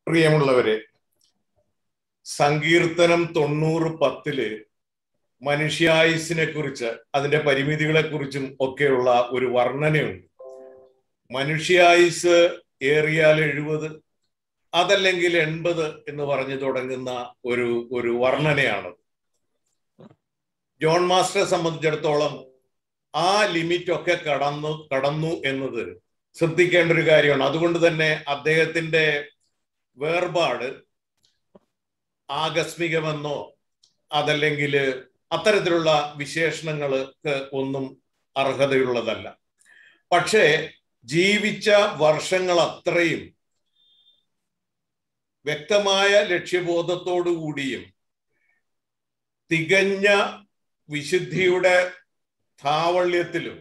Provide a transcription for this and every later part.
പ്രിയമുള്ളവരെ സങ്കീർത്തനം തൊണ്ണൂറ് പത്തില് മനുഷ്യായുസിനെ കുറിച്ച് അതിന്റെ പരിമിതികളെ കുറിച്ചും ഒക്കെയുള്ള ഒരു വർണ്ണനയുണ്ട് മനുഷ്യായുസ് ഏറിയാൽ എഴുപത് അതല്ലെങ്കിൽ എൺപത് എന്ന് പറഞ്ഞു തുടങ്ങുന്ന ഒരു ഒരു വർണ്ണനയാണ് ജോൺ മാസ്റ്ററെ സംബന്ധിച്ചിടത്തോളം ആ ലിമിറ്റ് ഒക്കെ കടന്നു കടന്നു എന്നത് ശ്രദ്ധിക്കേണ്ട ഒരു കാര്യമാണ് അതുകൊണ്ട് തന്നെ അദ്ദേഹത്തിന്റെ വേർപാട് ആകസ്മികമെന്നോ അതല്ലെങ്കിൽ അത്തരത്തിലുള്ള വിശേഷണങ്ങൾക്ക് ഒന്നും അർഹതയുള്ളതല്ല പക്ഷേ ജീവിച്ച വർഷങ്ങൾ അത്രയും വ്യക്തമായ ലക്ഷ്യബോധത്തോടു കൂടിയും തികഞ്ഞ വിശുദ്ധിയുടെ ധാവള്യത്തിലും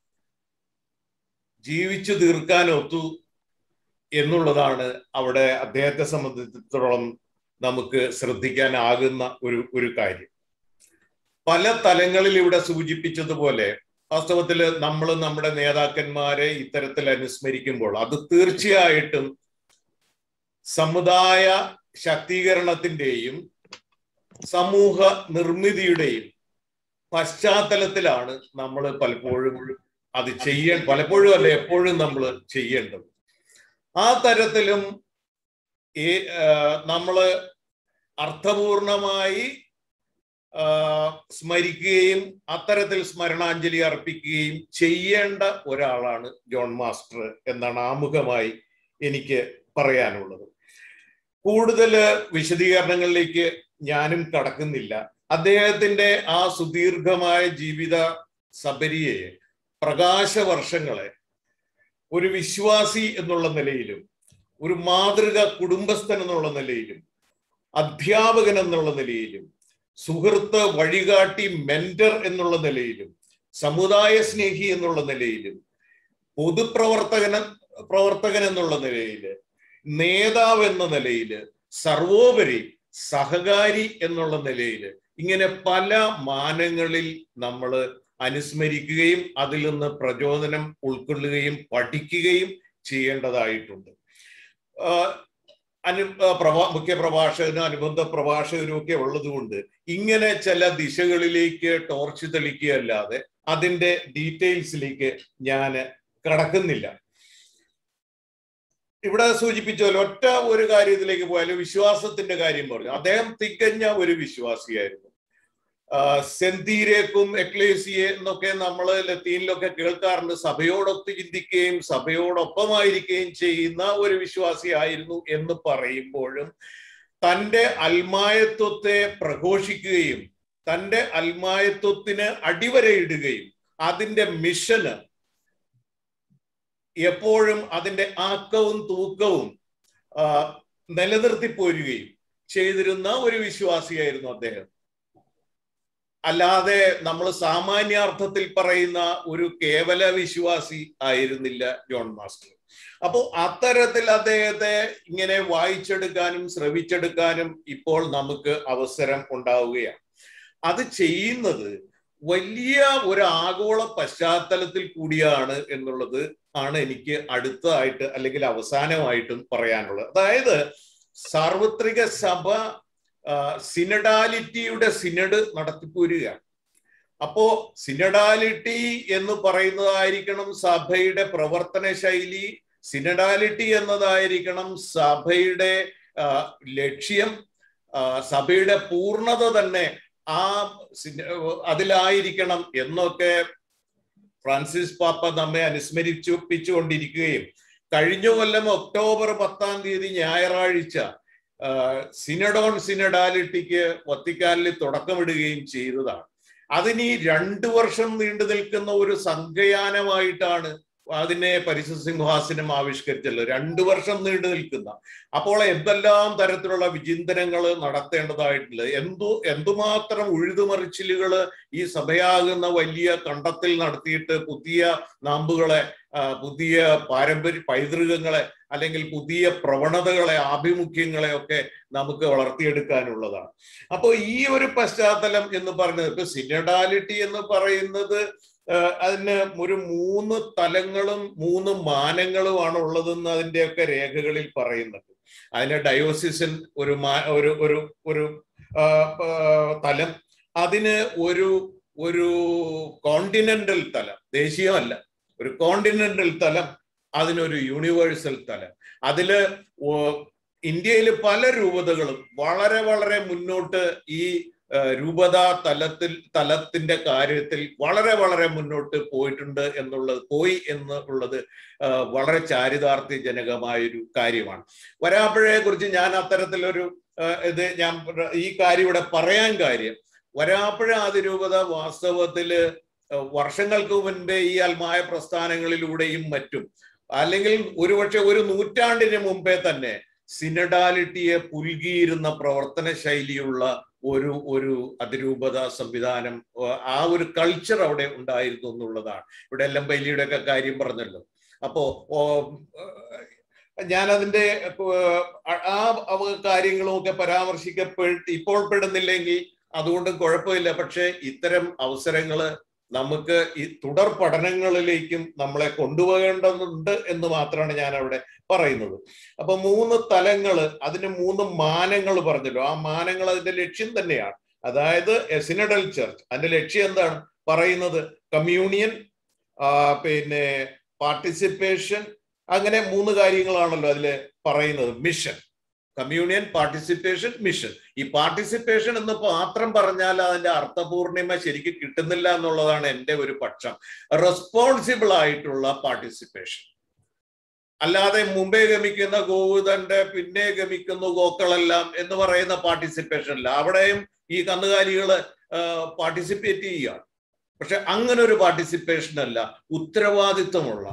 ജീവിച്ചു തീർക്കാൻ ഒത്തു എന്നുള്ളതാണ് അവിടെ അദ്ദേഹത്തെ സംബന്ധിച്ചിടത്തോളം നമുക്ക് ശ്രദ്ധിക്കാനാകുന്ന ഒരു ഒരു കാര്യം പല തലങ്ങളിൽ ഇവിടെ സൂചിപ്പിച്ചതുപോലെ വാസ്തവത്തിൽ നമ്മൾ നമ്മുടെ നേതാക്കന്മാരെ ഇത്തരത്തിൽ അനുസ്മരിക്കുമ്പോൾ അത് തീർച്ചയായിട്ടും സമുദായ ശാക്തീകരണത്തിന്റെയും സമൂഹ നിർമ്മിതിയുടെയും പശ്ചാത്തലത്തിലാണ് നമ്മൾ പലപ്പോഴും അത് ചെയ്യ പലപ്പോഴും അല്ല എപ്പോഴും നമ്മൾ ചെയ്യേണ്ടത് ആ തരത്തിലും ഈ നമ്മള് അർത്ഥപൂർണമായി സ്മരിക്കുകയും അത്തരത്തിൽ സ്മരണാഞ്ജലി അർപ്പിക്കുകയും ചെയ്യേണ്ട ഒരാളാണ് ജോൺ മാസ്റ്റർ എന്നാണ് ആമുഖമായി എനിക്ക് പറയാനുള്ളത് കൂടുതൽ വിശദീകരണങ്ങളിലേക്ക് ഞാനും കടക്കുന്നില്ല അദ്ദേഹത്തിന്റെ ആ സുദീർഘമായ ജീവിത സബരിയെ പ്രകാശവർഷങ്ങളെ ഒരു വിശ്വാസി എന്നുള്ള നിലയിലും ഒരു മാതൃക കുടുംബസ്ഥൻ എന്നുള്ള നിലയിലും അധ്യാപകൻ എന്നുള്ള നിലയിലും സുഹൃത്ത് വഴികാട്ടി മെന്റർ എന്നുള്ള നിലയിലും സമുദായ സ്നേഹി എന്നുള്ള നിലയിലും പൊതുപ്രവർത്തകൻ പ്രവർത്തകൻ എന്നുള്ള നിലയില് നേതാവ് എന്ന നിലയില് സർവോപരി സഹകാരി എന്നുള്ള നിലയില് ഇങ്ങനെ പല മാനങ്ങളിൽ നമ്മൾ അനുസ്മരിക്കുകയും അതിൽ നിന്ന് പ്രചോദനം ഉൾക്കൊള്ളുകയും പഠിക്കുകയും ചെയ്യേണ്ടതായിട്ടുണ്ട് അനു പ്രഭാ മുഖ്യ പ്രഭാഷകനും അനുബന്ധ പ്രഭാഷകനും ഒക്കെ ഉള്ളതുകൊണ്ട് ഇങ്ങനെ ചില ദിശകളിലേക്ക് ടോർച്ച് തെളിക്കുകയല്ലാതെ അതിന്റെ ഡീറ്റെയിൽസിലേക്ക് ഞാൻ കടക്കുന്നില്ല ഇവിടെ സൂചിപ്പിച്ചല്ലോ ഒറ്റ ഒരു കാര്യത്തിലേക്ക് പോയാലും വിശ്വാസത്തിന്റെ കാര്യം പറഞ്ഞു അദ്ദേഹം തികഞ്ഞ ഒരു വിശ്വാസിയായിരുന്നു സെന്തീരേക്കും എക്ലേസിയെ എന്നൊക്കെ നമ്മൾ ലത്തീനിലൊക്കെ കേൾക്കാറുണ്ട് സഭയോടൊത്ത് ചിന്തിക്കുകയും സഭയോടൊപ്പമായിരിക്കുകയും ചെയ്യുന്ന ഒരു വിശ്വാസിയായിരുന്നു എന്ന് പറയുമ്പോഴും തൻ്റെ അൽമായത്വത്തെ പ്രഘോഷിക്കുകയും തൻ്റെ അൽമായത്വത്തിന് അടിവരയിടുകയും അതിൻ്റെ മിഷന് എപ്പോഴും അതിൻ്റെ ആക്കവും തൂക്കവും നിലനിർത്തി പോരുകയും ചെയ്തിരുന്ന ഒരു വിശ്വാസിയായിരുന്നു അദ്ദേഹം അല്ലാതെ നമ്മൾ സാമാന്യാർത്ഥത്തിൽ പറയുന്ന ഒരു കേവല വിശ്വാസി ആയിരുന്നില്ല ജോൺ മാസ്റ്റർ അപ്പോൾ അത്തരത്തിൽ അദ്ദേഹത്തെ ഇങ്ങനെ വായിച്ചെടുക്കാനും ശ്രവിച്ചെടുക്കാനും ഇപ്പോൾ നമുക്ക് അവസരം ഉണ്ടാവുകയാണ് അത് ചെയ്യുന്നത് വലിയ ഒരു ആഗോള പശ്ചാത്തലത്തിൽ കൂടിയാണ് എന്നുള്ളത് ആണ് എനിക്ക് അടുത്തതായിട്ട് അല്ലെങ്കിൽ അവസാനമായിട്ടും പറയാനുള്ളത് അതായത് സാർവത്രിക സഭ സിനഡാലിറ്റിയുടെ സിനഡ് നടത്തിപ്പോരുകയാണ് അപ്പോ സിനഡാലിറ്റി എന്ന് പറയുന്നതായിരിക്കണം സഭയുടെ പ്രവർത്തന ശൈലി സിനഡാലിറ്റി എന്നതായിരിക്കണം സഭയുടെ ലക്ഷ്യം സഭയുടെ പൂർണ്ണത തന്നെ ആ അതിലായിരിക്കണം എന്നൊക്കെ ഫ്രാൻസിസ് പാപ്പ നമ്മെ അനുസ്മരിച്ചുപ്പിച്ചുകൊണ്ടിരിക്കുകയും കഴിഞ്ഞ കൊല്ലം ഒക്ടോബർ പത്താം തീയതി ഞായറാഴ്ച സിനഡോൺ സിനഡാലിറ്റിക്ക് വത്തിക്കാനിൽ തുടക്കമിടുകയും ചെയ്തതാണ് അതിനി രണ്ടു വർഷം നീണ്ടു നിൽക്കുന്ന ഒരു സംഘയാനമായിട്ടാണ് അതിനെ പരിശുദ്ധ സിംഹാസനം ആവിഷ്കരിച്ചല്ലോ രണ്ടു വർഷം നീണ്ടു നിൽക്കുന്ന അപ്പോൾ എന്തെല്ലാം തരത്തിലുള്ള വിചിന്തനങ്ങൾ നടത്തേണ്ടതായിട്ടുണ്ട് എന്തു എന്തുമാത്രം ഉഴുതുമറിച്ചിലുകൾ ഈ സഭയാകുന്ന വലിയ കണ്ടത്തിൽ നടത്തിയിട്ട് പുതിയ നാമ്പുകളെ പുതിയ പാരമ്പര്യ പൈതൃകങ്ങളെ അല്ലെങ്കിൽ പുതിയ പ്രവണതകളെ ആഭിമുഖ്യങ്ങളെ ഒക്കെ നമുക്ക് വളർത്തിയെടുക്കാനുള്ളതാണ് അപ്പോൾ ഈ ഒരു പശ്ചാത്തലം എന്ന് പറഞ്ഞത് ഇപ്പൊ സിനഡാലിറ്റി എന്ന് പറയുന്നത് അതിന് ഒരു മൂന്ന് തലങ്ങളും മൂന്ന് മാനങ്ങളുമാണ് ഉള്ളതെന്ന് അതിൻ്റെയൊക്കെ രേഖകളിൽ പറയുന്നുണ്ട് അതിന് ഡയോസിസൻ ഒരു മാ- ഒരു ഒരു ഒരു ആ, ആ, തലം അതിന് ഒരു ഒരു കോണ്ടിനെന്റൽ തലം ദേശീയമല്ല ഒരു കോണ്ടിനെന്റൽ തലം അതിനൊരു യൂണിവേഴ്സൽ തലം അതില് ഓ- ഇന്ത്യയിൽ പല രൂപതകളും വളരെ വളരെ മുന്നോട്ട് ഈ ആ, രൂപതാ തലത്തിൽ തലത്തിന്റെ കാര്യത്തിൽ വളരെ വളരെ മുന്നോട്ട് പോയിട്ടുണ്ട് എന്നുള്ളത് പോയി എന്നുള്ളത് ആ, വളരെ ചാരിതാർത്ഥ്യജനകമായൊരു കാര്യമാണ് വരാപ്പുഴയെ കുറിച്ച് ഞാൻ അത്തരത്തിലൊരു ആ, ഇത് ഞാൻ പ്ര- ഈ കാര്യം ഇവിടെ പറയാൻ കാര്യം വരാപ്പുഴ അതിരൂപത വാസ്തവത്തില് ആ, വർഷങ്ങൾക്ക് മുൻപേ ഈ അൽമായ പ്രസ്ഥാനങ്ങളിലൂടെയും മറ്റും അല്ലെങ്കിൽ ഒരുപക്ഷെ ഒരു നൂറ്റാണ്ടിന് മുമ്പേ തന്നെ സിനഡാലിറ്റിയെ പുൽകിയിരുന്ന പ്രവർത്തന ശൈലിയുള്ള ഒരു ഒരു അതിരൂപത സംവിധാനം ആ- ആ ഒരു കൾച്ചർ അവിടെ ഉണ്ടായിരുന്നു എന്നുള്ളതാണ് ഇവിടെ എല്ലാം ബൈലിയുടെ ഒക്കെ കാര്യം പറഞ്ഞല്ലോ അപ്പോ ഓ, ഞാൻ അതിന്റെ ആ അവ- കാര്യങ്ങളും ഒക്കെ പരാമർശിക്കപ്പെ ഇപ്പോൾ പെടുന്നില്ലെങ്കിൽ അതുകൊണ്ട് കുഴപ്പമില്ല പക്ഷെ ഇത്തരം അവസരങ്ങള് നമുക്ക് ഈ തുടർ പഠനങ്ങളിലേക്കും നമ്മളെ കൊണ്ടുപോകേണ്ടതുണ്ട് എന്ന് മാത്രമാണ് ഞാൻ അവിടെ പറയുന്നത് അപ്പൊ മൂന്ന് തലങ്ങള് അതിന് മൂന്ന് മാനങ്ങൾ പറഞ്ഞല്ലോ ആ മാനങ്ങൾ അതിന്റെ ലക്ഷ്യം തന്നെയാണ് അതായത് സിനഡൽ ചർച്ച് അതിന്റെ ലക്ഷ്യം എന്താണ് പറയുന്നത് കമ്മ്യൂണിയൻ ആ, പിന്നെ പാർട്ടിസിപ്പേഷൻ അങ്ങനെ മൂന്ന് കാര്യങ്ങളാണല്ലോ അതിൽ പറയുന്നത് മിഷൻ കമ്മ്യൂണിയൻ പാർട്ടിസിപ്പേഷൻ മിഷൻ ഈ പാർട്ടിസിപ്പേഷൻ എന്ന് മാത്രം പറഞ്ഞാൽ അതിന്റെ അർത്ഥപൂർണിമ ശരിക്കും കിട്ടുന്നില്ല എന്നുള്ളതാണ് എൻ്റെ ഒരു പക്ഷം റെസ്പോൺസിബിൾ ആയിട്ടുള്ള പാർട്ടിസിപ്പേഷൻ അല്ലാതെ മുമ്പേ ഗമിക്കുന്ന ഗോവുതന്റെ പിന്നെ ഗമിക്കുന്നു ഗോക്കളെല്ലാം എന്ന് പറയുന്ന പാർട്ടിസിപ്പേഷൻ അല്ല അവിടെയും ഈ കന്നുകാലികള് പാർട്ടിസിപ്പേറ്റ് ചെയ്യുകയാണ് പക്ഷെ അങ്ങനെ ഒരു പാർട്ടിസിപ്പേഷൻ അല്ല ഉത്തരവാദിത്വമുള്ള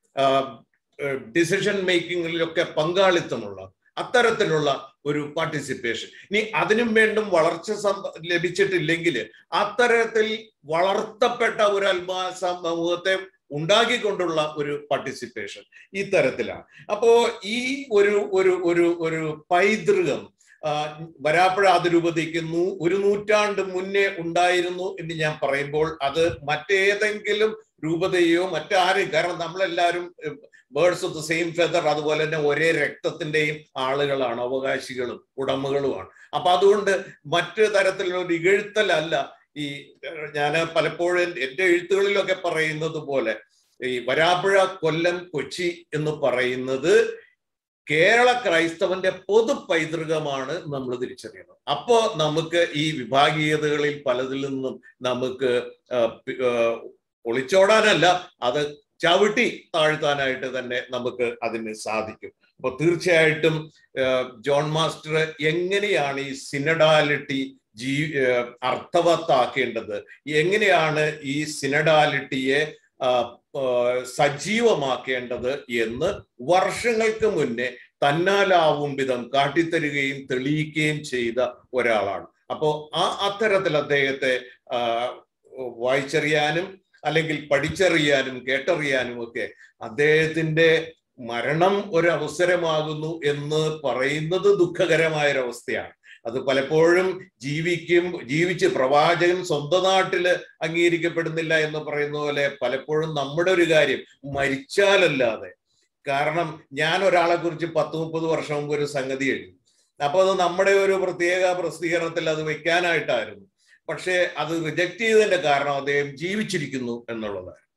ഡിസിഷൻ മേക്കിങ്ങിലൊക്കെ പങ്കാളിത്തമുള്ള അത്തരത്തിലുള്ള ഒരു പാർട്ടിസിപ്പേഷൻ ഇനി അതിനും വേണ്ടും വളർച്ച സം- ലഭിച്ചിട്ടില്ലെങ്കിൽ അത്തരത്തിൽ വളർത്തപ്പെട്ട ഒരു അൽമാ സമൂഹത്തെ ഉണ്ടാക്കിക്കൊണ്ടുള്ള ഒരു പാർട്ടിസിപ്പേഷൻ ഈ തരത്തിലാണ് അപ്പോ ഈ ഒരു ഒരു ഒരു ഒരു പൈതൃകം ആ, വരാപ്പുഴ അതിരൂപതയ്ക്ക് നൂ ഒരു നൂറ്റാണ്ട് മുന്നേ ഉണ്ടായിരുന്നു എന്ന് ഞാൻ പറയുമ്പോൾ അത് മറ്റേതെങ്കിലും രൂപതയോ മറ്റാരെയും കാരണം നമ്മളെല്ലാവരും birds of the same feather അതുപോലെ തന്നെ ഒരേ രക്തത്തിന്റെയും ആളുകളാണ് അവകാശികളും ഉടമകളുമാണ് അപ്പൊ അതുകൊണ്ട് മറ്റു തരത്തിലുള്ള ഒരു ഇകഴ്ത്തലല്ല ഈ ഞാൻ പലപ്പോഴും എൻ്റെ എഴുത്തുകളിലൊക്കെ പറയുന്നത് പോലെ ഈ വരാപ്പുഴ കൊല്ലം കൊച്ചി എന്ന് പറയുന്നത് കേരള ക്രൈസ്തവന്റെ പൊതു പൈതൃകമാണ് നമ്മൾ തിരിച്ചറിയുന്നത് അപ്പോ നമുക്ക് ഈ വിഭാഗീയതകളിൽ പലതിൽ നിന്നും നമുക്ക് ആ, പി- ആ, ഒളിച്ചോടാനല്ല അത് ചവിട്ടി താഴ്ത്താനായിട്ട് തന്നെ നമുക്ക് അതിന് സാധിക്കും അപ്പൊ തീർച്ചയായിട്ടും ആ, ജോൺ മാസ്റ്റർ എങ്ങനെയാണ് ഈ സിനഡാലിറ്റി ജീ ആ, അർത്ഥവത്താക്കേണ്ടത് എങ്ങനെയാണ് ഈ സിനഡാലിറ്റിയെ ആ, ആ, സജീവമാക്കേണ്ടത് എന്ന് വർഷങ്ങൾക്ക് മുന്നേ തന്നാലാവും വിധം കാട്ടിത്തരികയും തെളിയിക്കുകയും ചെയ്ത ഒരാളാണ് അപ്പോ ആ അത്തരത്തിൽ അദ്ദേഹത്തെ ആ, വായിച്ചറിയാനും അല്ലെങ്കിൽ പഠിച്ചറിയാനും കേട്ടറിയാനും ഒക്കെ അദ്ദേഹത്തിന്റെ മരണം ഒരു അവസരമാകുന്നു എന്ന് പറയുന്നത് ദുഃഖകരമായ ഒരവസ്ഥയാണ് അത് പലപ്പോഴും ജീവിക്കും ജീവിച്ച് പ്രവാചകൻ സ്വന്തം നാട്ടില് അംഗീകരിക്കപ്പെടുന്നില്ല എന്ന് പറയുന്ന പോലെ പലപ്പോഴും നമ്മുടെ ഒരു കാര്യം മരിച്ചാലല്ലാതെ കാരണം ഞാൻ ഒരാളെ കുറിച്ച് പത്ത് മുപ്പത് വർഷം മുമ്പ് ഒരു സംഗതി എഴുതി അപ്പൊ അത് നമ്മുടെ ഒരു പ്രത്യേക പ്രസിദ്ധീകരണത്തിൽ അത് വെക്കാനായിട്ടായിരുന്നു പക്ഷേ അത് റിജക്ട് ചെയ്തതിന്റെ കാരണം അദ്ദേഹം ജീവിച്ചിരിക്കുന്നു എന്നുള്ളതാണ്